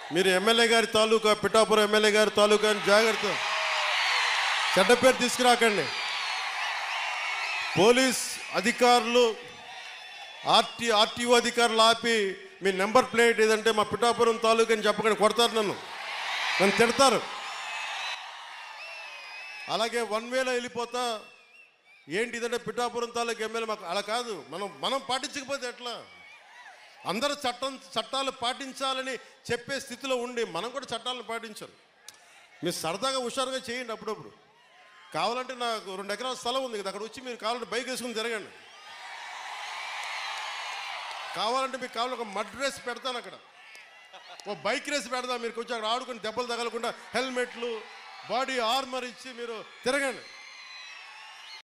మీరు ఎమ్మెల్యే గారి తాలూకా పిఠాపురం ఎమ్మెల్యే గారి తాలూకా అని జాగ్రత్త చెడ్డ పేరు తీసుకురాకండి పోలీస్ అధికారులు ఆర్టీ ఆర్టీఓ అధికారులు ఆపి మీ నెంబర్ ప్లేట్ ఏదంటే మా పిఠాపురం తాలూకా అని చెప్పకండి కొడతారు నన్ను నన్ను తిడతారు అలాగే వన్ వేలో వెళ్ళిపోతా ఏంటి ఇదంటే పిఠాపురం తాలూకా ఎమ్మెల్యే మాకు అలా కాదు మనం మనం పాటించకపోతే ఎట్లా అందరూ చట్టం చట్టాలు పాటించాలని చెప్పే స్థితిలో ఉండి మనం కూడా చట్టాలను పాటించాలి మీరు సరదాగా హుషారుగా చేయండి అప్పుడప్పుడు కావాలంటే నాకు రెండు ఎకరాల స్థలం ఉంది కదా అక్కడ వచ్చి మీరు కావాలంటే బైక్ వేసుకుని తిరగండి కావాలంటే మీకు కావాలి ఒక మడ్ రేస్ పెడతాను అక్కడ ఓ బైక్ రేస్ పెడదాం మీరు కొంచెం అక్కడ ఆడుకుని దెబ్బలు తగలకుండా హెల్మెట్లు బాడీ ఆర్మర్ ఇచ్చి మీరు తిరగండి